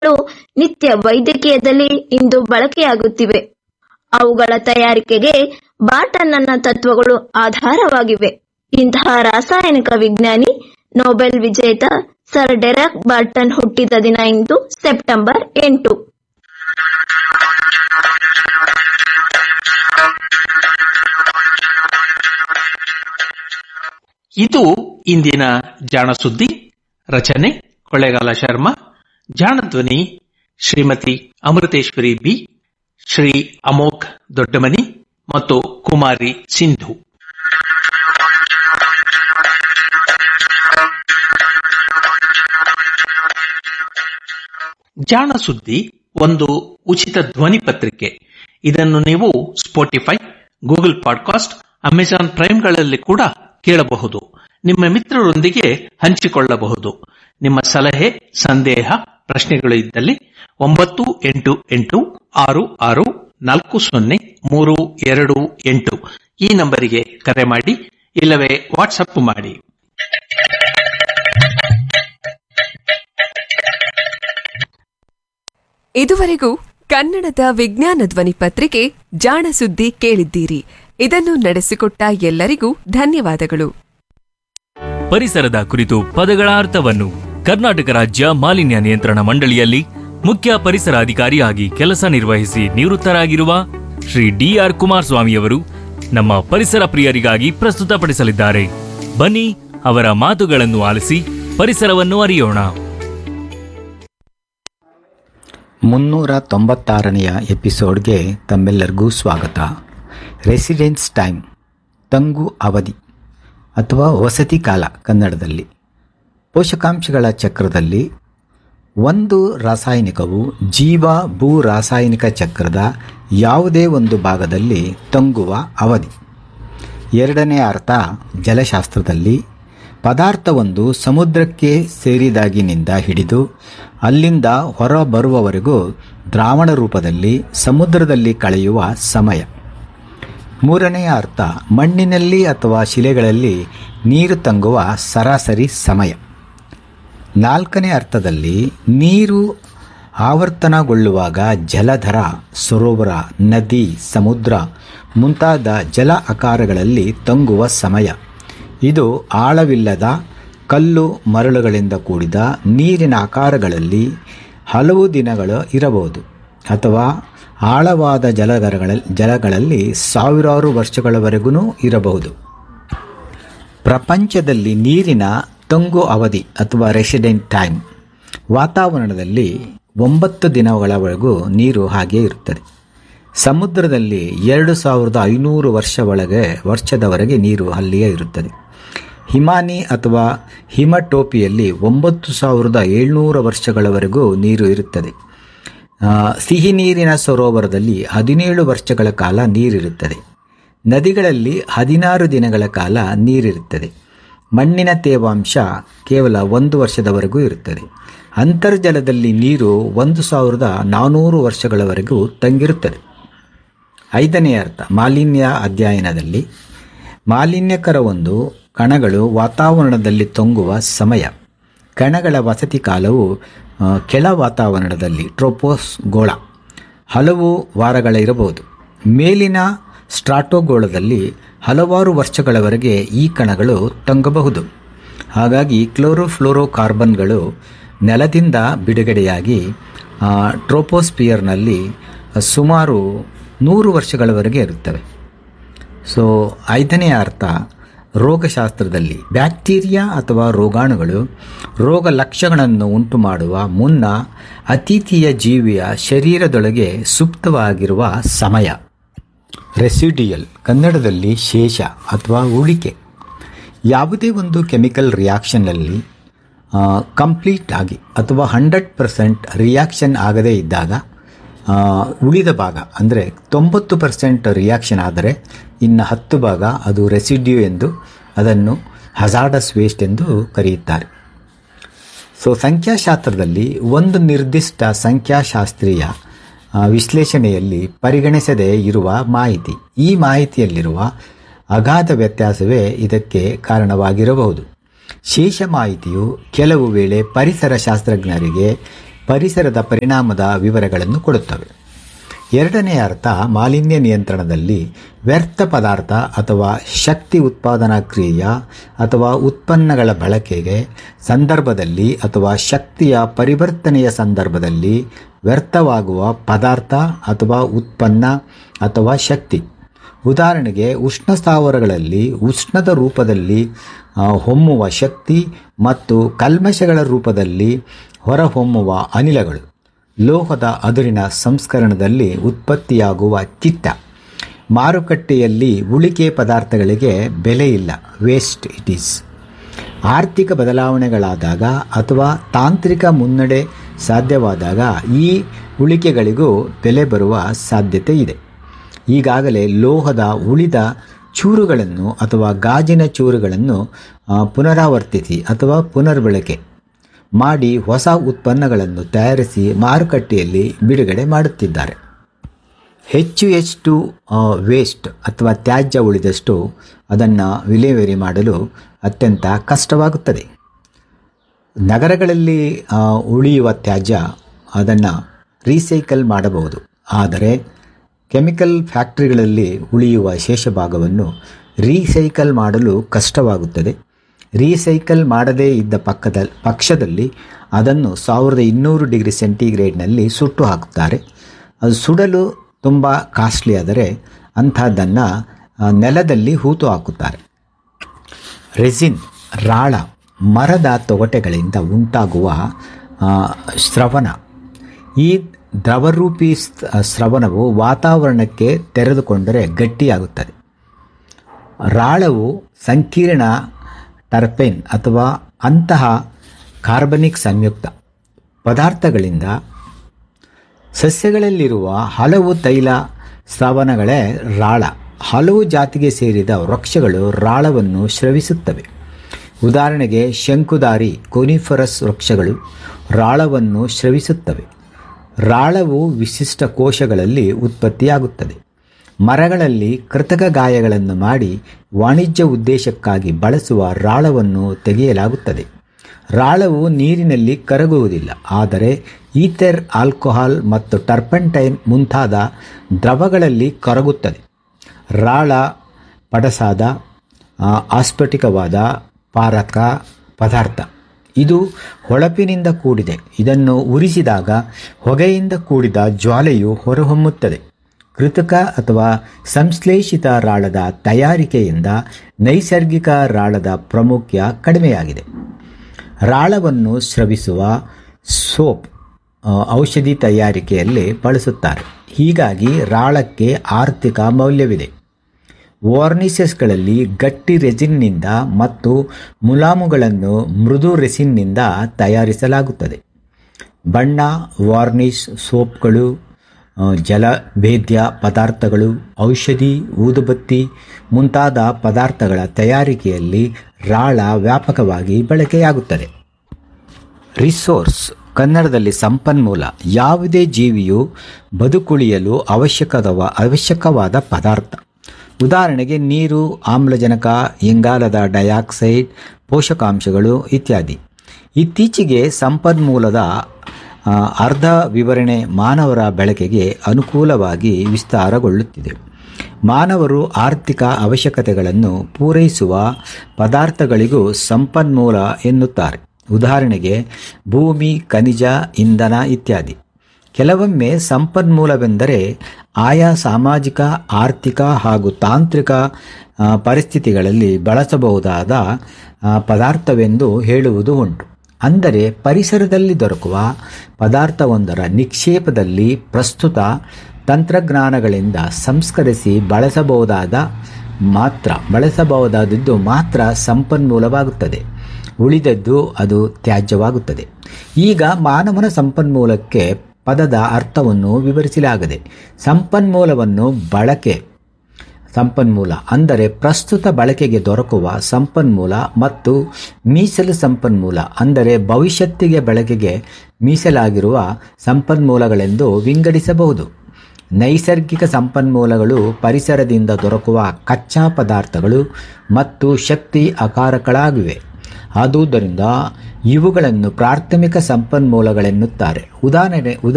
ಔಷಧಿಗಳು ನಿತ್ಯ ವೈದ್ಯಕೀಯದಲ್ಲಿ ಇಂದು ಬಳಕೆಯಾಗುತ್ತಿವೆ ಅವುಗಳ ತಯಾರಿಕೆಗೆ ಬಾಟನ್ನ ತತ್ವಗಳು ಆಧಾರವಾಗಿವೆ ಇಂತಹ ರಾಸಾಯನಿಕ ವಿಜ್ಞಾನಿ ನೊಬೆಲ್ ವಿಜೇತ ಸರ್ ಡೆರಕ್ ಬಾರ್ಟನ್ ಹುಟ್ಟಿದ ದಿನ ಇಂದು ಸೆಪ್ಟೆಂಬರ್ ಎಂಟು ಇದು ಇಂದಿನ ಜಾಣ ಸುದ್ದಿ ರಚನೆ ಕೊಳ್ಳೇಗಾಲ ಶರ್ಮಾ ಜಾಣಧ್ವನಿ ಶ್ರೀಮತಿ ಅಮೃತೇಶ್ವರಿ ಬಿ ಶ್ರೀ ಅಮೋಘ್ ದೊಡ್ಡಮನಿ ಮತ್ತು ಕುಮಾರಿ ಸಿಂಧು ಜಾಣ ಸುದ್ದಿ ಒಂದು ಉಚಿತ ಧ್ವನಿ ಪತ್ರಿಕೆ ಇದನ್ನು ನೀವು ಸ್ಪೋಟಿಫೈ ಗೂಗಲ್ ಪಾಡ್ಕಾಸ್ಟ್ ಅಮೆಜಾನ್ ಪ್ರೈಮ್ಗಳಲ್ಲಿ ಕೂಡ ಕೇಳಬಹುದು ನಿಮ್ಮ ಮಿತ್ರರೊಂದಿಗೆ ಹಂಚಿಕೊಳ್ಳಬಹುದು ನಿಮ್ಮ ಸಲಹೆ ಸಂದೇಹ ಪ್ರಶ್ನೆಗಳು ಇದ್ದಲ್ಲಿ ಒಂಬತ್ತು ಎಂಟು ಎಂಟು ಆರು ಆರು ನಾಲ್ಕು ಸೊನ್ನೆ ಮೂರು ಎರಡು ಎಂಟು ಈ ನಂಬರಿಗೆ ಕರೆ ಮಾಡಿ ಇಲ್ಲವೇ ವಾಟ್ಸಪ್ ಮಾಡಿ ಇದುವರೆಗೂ ಕನ್ನಡದ ವಿಜ್ಞಾನ ಧ್ವನಿ ಪತ್ರಿಕೆ ಜಾಣ ಸುದ್ದಿ ಕೇಳಿದ್ದೀರಿ ಇದನ್ನು ನಡೆಸಿಕೊಟ್ಟ ಎಲ್ಲರಿಗೂ ಧನ್ಯವಾದಗಳು ಪರಿಸರದ ಕುರಿತು ಪದಗಳ ಅರ್ಥವನ್ನು ಕರ್ನಾಟಕ ರಾಜ್ಯ ಮಾಲಿನ್ಯ ನಿಯಂತ್ರಣ ಮಂಡಳಿಯಲ್ಲಿ ಮುಖ್ಯ ಪರಿಸರ ಅಧಿಕಾರಿಯಾಗಿ ಕೆಲಸ ನಿರ್ವಹಿಸಿ ನಿವೃತ್ತರಾಗಿರುವ ಶ್ರೀ ಡಿಆರ್ ಕುಮಾರಸ್ವಾಮಿಯವರು ನಮ್ಮ ಪರಿಸರ ಪ್ರಿಯರಿಗಾಗಿ ಪ್ರಸ್ತುತಪಡಿಸಲಿದ್ದಾರೆ ಬನ್ನಿ ಅವರ ಮಾತುಗಳನ್ನು ಆಲಿಸಿ ಪರಿಸರವನ್ನು ಅರಿಯೋಣ ಮುನ್ನೂರ ತೊಂಬತ್ತಾರನೆಯ ಎಪಿಸೋಡ್ಗೆ ತಮ್ಮೆಲ್ಲರಿಗೂ ಸ್ವಾಗತ ರೆಸಿಡೆನ್ಸ್ ಟೈಮ್ ತಂಗು ಅವಧಿ ಅಥವಾ ವಸತಿ ಕಾಲ ಕನ್ನಡದಲ್ಲಿ ಪೋಷಕಾಂಶಗಳ ಚಕ್ರದಲ್ಲಿ ಒಂದು ರಾಸಾಯನಿಕವು ಜೀವ ಭೂ ರಾಸಾಯನಿಕ ಚಕ್ರದ ಯಾವುದೇ ಒಂದು ಭಾಗದಲ್ಲಿ ತಂಗುವ ಅವಧಿ ಎರಡನೇ ಅರ್ಥ ಜಲಶಾಸ್ತ್ರದಲ್ಲಿ ಪದಾರ್ಥವೊಂದು ಸಮುದ್ರಕ್ಕೆ ಸೇರಿದಾಗಿನಿಂದ ಹಿಡಿದು ಅಲ್ಲಿಂದ ಹೊರಬರುವವರೆಗೂ ದ್ರಾವಣ ರೂಪದಲ್ಲಿ ಸಮುದ್ರದಲ್ಲಿ ಕಳೆಯುವ ಸಮಯ ಮೂರನೆಯ ಅರ್ಥ ಮಣ್ಣಿನಲ್ಲಿ ಅಥವಾ ಶಿಲೆಗಳಲ್ಲಿ ನೀರು ತಂಗುವ ಸರಾಸರಿ ಸಮಯ ನಾಲ್ಕನೇ ಅರ್ಥದಲ್ಲಿ ನೀರು ಆವರ್ತನಗೊಳ್ಳುವಾಗ ಜಲಧರ ಸರೋವರ ನದಿ ಸಮುದ್ರ ಮುಂತಾದ ಜಲ ಆಕಾರಗಳಲ್ಲಿ ತಂಗುವ ಸಮಯ ಇದು ಆಳವಿಲ್ಲದ ಕಲ್ಲು ಮರಳುಗಳಿಂದ ಕೂಡಿದ ನೀರಿನ ಆಕಾರಗಳಲ್ಲಿ ಹಲವು ದಿನಗಳು ಇರಬಹುದು ಅಥವಾ ಆಳವಾದ ಜಲಗರಗಳ ಜಲಗಳಲ್ಲಿ ಸಾವಿರಾರು ವರ್ಷಗಳವರೆಗೂ ಇರಬಹುದು ಪ್ರಪಂಚದಲ್ಲಿ ನೀರಿನ ತಂಗು ಅವಧಿ ಅಥವಾ ರೆಸಿಡೆಂಟ್ ಟೈಮ್ ವಾತಾವರಣದಲ್ಲಿ ಒಂಬತ್ತು ದಿನಗಳವರೆಗೂ ನೀರು ಹಾಗೆ ಇರುತ್ತದೆ ಸಮುದ್ರದಲ್ಲಿ ಎರಡು ಸಾವಿರದ ಐನೂರು ವರ್ಷ ಒಳಗೆ ವರ್ಷದವರೆಗೆ ನೀರು ಅಲ್ಲಿಯೇ ಇರುತ್ತದೆ ಹಿಮಾನಿ ಅಥವಾ ಹಿಮಟೋಪಿಯಲ್ಲಿ ಒಂಬತ್ತು ಸಾವಿರದ ಏಳ್ನೂರು ವರ್ಷಗಳವರೆಗೂ ನೀರು ಇರುತ್ತದೆ ಆ, ಸಿಹಿ ನೀರಿನ ಸರೋವರದಲ್ಲಿ ಹದಿನೇಳು ವರ್ಷಗಳ ಕಾಲ ನೀರಿರುತ್ತದೆ ನದಿಗಳಲ್ಲಿ ಹದಿನಾರು ದಿನಗಳ ಕಾಲ ನೀರಿರುತ್ತದೆ ಮಣ್ಣಿನ ತೇವಾಂಶ ಕೇವಲ ಒಂದು ವರ್ಷದವರೆಗೂ ಇರುತ್ತದೆ ಅಂತರ್ಜಲದಲ್ಲಿ ನೀರು ಒಂದು ಸಾವಿರದ ನಾನ್ನೂರು ವರ್ಷಗಳವರೆಗೂ ತಂಗಿರುತ್ತದೆ ಐದನೇ ಅರ್ಥ ಮಾಲಿನ್ಯ ಅಧ್ಯಯನದಲ್ಲಿ ಮಾಲಿನ್ಯಕರ ಒಂದು ಕಣಗಳು ವಾತಾವರಣದಲ್ಲಿ ತೊಂಗುವ ಸಮಯ ಕಣಗಳ ವಸತಿ ಕಾಲವು ಆ, ಕೆಳ ವಾತಾವರಣದಲ್ಲಿ ಟ್ರೋಪೋಸ್ ಗೋಳ ಹಲವು ವಾರಗಳಿರಬಹುದು ಮೇಲಿನ ಸ್ಟ್ರಾಟೋಗೋಳದಲ್ಲಿ ಹಲವಾರು ವರ್ಷಗಳವರೆಗೆ ಈ ಕಣಗಳು ತಂಗಬಹುದು ಹಾಗಾಗಿ ಕ್ಲೋರೋಫ್ಲೋರೋಕಾರ್ಬನ್ಗಳು ನೆಲದಿಂದ ಬಿಡುಗಡೆಯಾಗಿ ಆ, ಟ್ರೋಪೋಸ್ಪಿಯರ್ನಲ್ಲಿ ಸುಮಾರು ನೂರು ವರ್ಷಗಳವರೆಗೆ ಇರುತ್ತವೆ ಸೊ ಐದನೇ ಅರ್ಥ ರೋಗಶಾಸ್ತ್ರದಲ್ಲಿ ಬ್ಯಾಕ್ಟೀರಿಯಾ ಅಥವಾ ರೋಗಾಣುಗಳು ರೋಗ ಲಕ್ಷಣಗಳನ್ನು ಉಂಟು ಮಾಡುವ ಮುನ್ನ ಅತಿಥಿಯ ಜೀವಿಯ ಶರೀರದೊಳಗೆ ಸುಪ್ತವಾಗಿರುವ ಸಮಯ ರೆಸಿಡಿಯಲ್ ಕನ್ನಡದಲ್ಲಿ ಶೇಷ ಅಥವಾ ಉಳಿಕೆ ಯಾವುದೇ ಒಂದು ಕೆಮಿಕಲ್ ರಿಯಾಕ್ಷನ್ನಲ್ಲಿ ಕಂಪ್ಲೀಟ್ ಆಗಿ ಅಥವಾ ಹಂಡ್ರೆಡ್ ಪರ್ಸೆಂಟ್ ರಿಯಾಕ್ಷನ್ ಆಗದೇ ಇದ್ದಾಗ ಆ, ಉಳಿದ ಭಾಗ ಅಂದರೆ ತೊಂಬತ್ತು ಪರ್ಸೆಂಟ್ ರಿಯಾಕ್ಷನ್ ಆದರೆ ಇನ್ನು ಹತ್ತು ಭಾಗ ಅದು ರೆಸಿಡ್ಯೂ ಎಂದು ಅದನ್ನು ಹಜಾರ್ಡಸ್ ವೇಸ್ಟ್ ಎಂದು ಕರೆಯುತ್ತಾರೆ ಸೊ ಸಂಖ್ಯಾಶಾಸ್ತ್ರದಲ್ಲಿ ಒಂದು ನಿರ್ದಿಷ್ಟ ಸಂಖ್ಯಾಶಾಸ್ತ್ರೀಯ ಆ, ವಿಶ್ಲೇಷಣೆಯಲ್ಲಿ ಪರಿಗಣಿಸದೇ ಇರುವ ಮಾಹಿತಿ ಈ ಮಾಹಿತಿಯಲ್ಲಿರುವ ಅಗಾಧ ವ್ಯತ್ಯಾಸವೇ ಇದಕ್ಕೆ ಕಾರಣವಾಗಿರಬಹುದು ಶೇಷ ಮಾಹಿತಿಯು ಕೆಲವು ವೇಳೆ ಪರಿಸರ ಶಾಸ್ತ್ರಜ್ಞರಿಗೆ ಪರಿಸರದ ಪರಿಣಾಮದ ವಿವರಗಳನ್ನು ಕೊಡುತ್ತವೆ ಎರಡನೇ ಅರ್ಥ ಮಾಲಿನ್ಯ ನಿಯಂತ್ರಣದಲ್ಲಿ ವ್ಯರ್ಥ ಪದಾರ್ಥ ಅಥವಾ ಶಕ್ತಿ ಉತ್ಪಾದನಾ ಕ್ರಿಯೆಯ ಅಥವಾ ಉತ್ಪನ್ನಗಳ ಬಳಕೆಗೆ ಸಂದರ್ಭದಲ್ಲಿ ಅಥವಾ ಶಕ್ತಿಯ ಪರಿವರ್ತನೆಯ ಸಂದರ್ಭದಲ್ಲಿ ವ್ಯರ್ಥವಾಗುವ ಪದಾರ್ಥ ಅಥವಾ ಉತ್ಪನ್ನ ಅಥವಾ ಶಕ್ತಿ ಉದಾಹರಣೆಗೆ ಉಷ್ಣ ಸ್ಥಾವರಗಳಲ್ಲಿ ಉಷ್ಣದ ರೂಪದಲ್ಲಿ ಆ, ಹೊಮ್ಮುವ ಶಕ್ತಿ ಮತ್ತು ಕಲ್ಮಶಗಳ ರೂಪದಲ್ಲಿ ಹೊರಹೊಮ್ಮುವ ಅನಿಲಗಳು ಲೋಹದ ಅದುರಿನ ಸಂಸ್ಕರಣದಲ್ಲಿ ಉತ್ಪತ್ತಿಯಾಗುವ ಚಿತ್ತ ಮಾರುಕಟ್ಟೆಯಲ್ಲಿ ಉಳಿಕೆ ಪದಾರ್ಥಗಳಿಗೆ ಬೆಲೆ ಇಲ್ಲ ವೇಸ್ಟ್ ಇಟ್ ಈಸ್ ಆರ್ಥಿಕ ಬದಲಾವಣೆಗಳಾದಾಗ ಅಥವಾ ತಾಂತ್ರಿಕ ಮುನ್ನಡೆ ಸಾಧ್ಯವಾದಾಗ ಈ ಉಳಿಕೆಗಳಿಗೂ ಬೆಲೆ ಬರುವ ಸಾಧ್ಯತೆ ಇದೆ ಈಗಾಗಲೇ ಲೋಹದ ಉಳಿದ ಚೂರುಗಳನ್ನು ಅಥವಾ ಗಾಜಿನ ಚೂರುಗಳನ್ನು ಆ, ಪುನರಾವರ್ತಿಸಿ ಅಥವಾ ಪುನರ್ಬಳಕೆ ಮಾಡಿ ಹೊಸ ಉತ್ಪನ್ನಗಳನ್ನು ತಯಾರಿಸಿ ಮಾರುಕಟ್ಟೆಯಲ್ಲಿ ಬಿಡುಗಡೆ ಮಾಡುತ್ತಿದ್ದಾರೆ ಹೆಚ್ಚು ಹೆಚ್ಚು ವೇಸ್ಟ್ ಅಥವಾ ತ್ಯಾಜ್ಯ ಉಳಿದಷ್ಟು ಅದನ್ನು ವಿಲೇವಾರಿ ಮಾಡಲು ಅತ್ಯಂತ ಕಷ್ಟವಾಗುತ್ತದೆ ನಗರಗಳಲ್ಲಿ ಆ, ಉಳಿಯುವ ತ್ಯಾಜ್ಯ ಅದನ್ನು ರೀಸೈಕಲ್ ಮಾಡಬಹುದು ಆದರೆ ಕೆಮಿಕಲ್ ಫ್ಯಾಕ್ಟರಿಗಳಲ್ಲಿ ಉಳಿಯುವ ಶೇಷ ಭಾಗವನ್ನು ರೀಸೈಕಲ್ ಮಾಡಲು ಕಷ್ಟವಾಗುತ್ತದೆ ರೀಸೈಕಲ್ ಮಾಡದೇ ಇದ್ದ ಪಕ್ಕದ ಪಕ್ಷದಲ್ಲಿ ಅದನ್ನು ಸಾವಿರದ ಇನ್ನೂರು ಡಿಗ್ರಿ ಸೆಂಟಿಗ್ರೇಡ್ನಲ್ಲಿ ಸುಟ್ಟು ಹಾಕುತ್ತಾರೆ ಅದು ಸುಡಲು ತುಂಬ ಕಾಸ್ಟ್ಲಿ ಆದರೆ ಅಂಥದ್ದನ್ನು ಆ, ನೆಲದಲ್ಲಿ ಹೂತು ಹಾಕುತ್ತಾರೆ ರೆಸಿನ್ ರಾಳ ಮರದ ತೊಗಟೆಗಳಿಂದ ಉಂಟಾಗುವ ಆ, ಸ್ರವಣ ಈ ದ್ರವರೂಪಿ ಸ್- ಸ್ರವಣವು ವಾತಾವರಣಕ್ಕೆ ತೆರೆದುಕೊಂಡರೆ ಗಟ್ಟಿಯಾಗುತ್ತದೆ ರಾಳವು ಸಂಕೀರ್ಣ ಟರ್ಪೈನ್ ಅಥವಾ ಅಂತಹ ಕಾರ್ಬನಿಕ್ ಸಂಯುಕ್ತ ಪದಾರ್ಥಗಳಿಂದ ಸಸ್ಯಗಳಲ್ಲಿರುವ ಹಲವು ತೈಲ ಸ್ರವಣಗಳೇ ರಾಳ ಹಲವು ಜಾತಿಗೆ ಸೇರಿದ ವೃಕ್ಷಗಳು ರಾಳವನ್ನು ಸ್ರವಿಸುತ್ತವೆ ಉದಾಹರಣೆಗೆ ಶಂಕುದಾರಿ ಕೋನಿಫರಸ್ ವೃಕ್ಷಗಳು ರಾಳವನ್ನು ಸ್ರವಿಸುತ್ತವೆ ರಾಳವು ವಿಶಿಷ್ಟ ಕೋಶಗಳಲ್ಲಿ ಉತ್ಪತ್ತಿಯಾಗುತ್ತದೆ ಮರಗಳಲ್ಲಿ ಕೃತಕ ಗಾಯಗಳನ್ನು ಮಾಡಿ ವಾಣಿಜ್ಯ ಉದ್ದೇಶಕ್ಕಾಗಿ ಬಳಸುವ ರಾಳವನ್ನು ತೆಗೆಯಲಾಗುತ್ತದೆ ರಾಳವು ನೀರಿನಲ್ಲಿ ಕರಗುವುದಿಲ್ಲ ಆದರೆ ಈಥರ್ ಆಲ್ಕೋಹಾಲ್ ಮತ್ತು ಟರ್ಪಂಟೈನ್ ಮುಂತಾದ ದ್ರವಗಳಲ್ಲಿ ಕರಗುತ್ತದೆ ರಾಳ ಪಡಸಾದ ಆ, ಆಸ್ಫಟಿಕವಾದ ಪಾರಕ ಪದಾರ್ಥ ಇದು ಹೊಳಪಿನಿಂದ ಕೂಡಿದೆ ಇದನ್ನು ಉರಿಸಿದಾಗ ಹೊಗೆಯಿಂದ ಕೂಡಿದ ಜ್ವಾಲೆಯು ಹೊರಹೊಮ್ಮುತ್ತದೆ ಕೃತಕ ಅಥವಾ ಸಂಶ್ಲೇಷಿತ ರಾಳದ ತಯಾರಿಕೆಯಿಂದ ನೈಸರ್ಗಿಕ ರಾಳದ ಪ್ರಾಮುಖ್ಯ ಕಡಿಮೆಯಾಗಿದೆ ರಾಳವನ್ನು ಸ್ರವಿಸುವ ಸೋಪ್ ಆ, ಔಷಧಿ ತಯಾರಿಕೆಯಲ್ಲಿ ಬಳಸುತ್ತಾರೆ ಹೀಗಾಗಿ ರಾಳಕ್ಕೆ ಆರ್ಥಿಕ ಮೌಲ್ಯವಿದೆ ವಾರ್ನಿಸಸ್ಗಳಲ್ಲಿ ಗಟ್ಟಿ ರೆಸಿನ್ನಿಂದ ಮತ್ತು ಮುಲಾಮುಗಳನ್ನು ಮೃದು ರೆಸಿನ್ನಿಂದ ತಯಾರಿಸಲಾಗುತ್ತದೆ ಬಣ್ಣ ವಾರ್ನಿಷ್ ಸೋಪ್ಗಳು ಆ, ಜಲಭೇದ್ಯ ಪದಾರ್ಥಗಳು ಔಷಧಿ ಊದುಬತ್ತಿ ಮುಂತಾದ ಪದಾರ್ಥಗಳ ತಯಾರಿಕೆಯಲ್ಲಿ ರಾಳ ವ್ಯಾಪಕವಾಗಿ ಬಳಕೆಯಾಗುತ್ತದೆ ರಿಸೋರ್ಸ್ ಕನ್ನಡದಲ್ಲಿ ಸಂಪನ್ಮೂಲ ಯಾವುದೇ ಜೀವಿಯು ಬದುಕುಳಿಯಲು ಅವಶ್ಯಕದವ ಅವಶ್ಯಕವಾದ ಪದಾರ್ಥ ಉದಾಹರಣೆಗೆ ನೀರು ಆಮ್ಲಜನಕ ಇಂಗಾಲದ ಡೈಆಕ್ಸೈಡ್ ಪೋಷಕಾಂಶಗಳು ಇತ್ಯಾದಿ ಇತ್ತೀಚೆಗೆ ಸಂಪನ್ಮೂಲದ ಆ, ಅರ್ಧ ವಿವರಣೆ ಮಾನವರ ಬಳಕೆಗೆ ಅನುಕೂಲವಾಗಿ ವಿಸ್ತಾರಗೊಳ್ಳುತ್ತಿದೆ ಮಾನವರು ಆರ್ಥಿಕ ಅವಶ್ಯಕತೆಗಳನ್ನು ಪೂರೈಸುವ ಪದಾರ್ಥಗಳಿಗೂ ಸಂಪನ್ಮೂಲ ಎನ್ನುತ್ತಾರೆ ಉದಾಹರಣೆಗೆ ಭೂಮಿ ಖನಿಜ ಇಂಧನ ಇತ್ಯಾದಿ ಕೆಲವೊಮ್ಮೆ ಸಂಪನ್ಮೂಲವೆಂದರೆ ಆಯಾ ಸಾಮಾಜಿಕ ಆರ್ಥಿಕ ಹಾಗೂ ತಾಂತ್ರಿಕ ಆ, ಪರಿಸ್ಥಿತಿಗಳಲ್ಲಿ ಬಳಸಬಹುದಾದ ಆ, ಪದಾರ್ಥವೆಂದು ಹೇಳುವುದು ಉಂಟು ಅಂದರೆ ಪರಿಸರದಲ್ಲಿ ದೊರಕುವ ಪದಾರ್ಥವೊಂದರ ನಿಕ್ಷೇಪದಲ್ಲಿ ಪ್ರಸ್ತುತ ತಂತ್ರಜ್ಞಾನಗಳಿಂದ ಸಂಸ್ಕರಿಸಿ ಬಳಸಬಹುದಾದ ಮಾತ್ರ ಬಳಸಬಹುದಾದದ್ದು ಮಾತ್ರ ಸಂಪನ್ಮೂಲವಾಗುತ್ತದೆ ಉಳಿದದ್ದು ಅದು ತ್ಯಾಜ್ಯವಾಗುತ್ತದೆ ಈಗ ಮಾನವನ ಸಂಪನ್ಮೂಲಕ್ಕೆ ಪದದ ಅರ್ಥವನ್ನು ವಿವರಿಸಲಾಗಿದೆ ಸಂಪನ್ಮೂಲವನ್ನು ಬಳಕೆ ಸಂಪನ್ಮೂಲ ಅಂದರೆ ಪ್ರಸ್ತುತ ಬಳಕೆಗೆ ದೊರಕುವ ಸಂಪನ್ಮೂಲ ಮತ್ತು ಮೀಸಲು ಸಂಪನ್ಮೂಲ ಅಂದರೆ ಭವಿಷ್ಯತ್ತಿಗೆ ಬಳಕೆಗೆ ಮೀಸಲಾಗಿರುವ ಸಂಪನ್ಮೂಲಗಳೆಂದು ವಿಂಗಡಿಸಬಹುದು ನೈಸರ್ಗಿಕ ಸಂಪನ್ಮೂಲಗಳು ಪರಿಸರದಿಂದ ದೊರಕುವ ಕಚ್ಚಾ ಪದಾರ್ಥಗಳು ಮತ್ತು ಶಕ್ತಿ ಅಕಾರಗಳಾಗಿವೆ ಆದುದರಿಂದ ಇವುಗಳನ್ನು ಪ್ರಾಥಮಿಕ ಸಂಪನ್ಮೂಲಗಳೆನ್ನುತ್ತಾರೆ ಉದಾಹರಣೆ ಉದಾ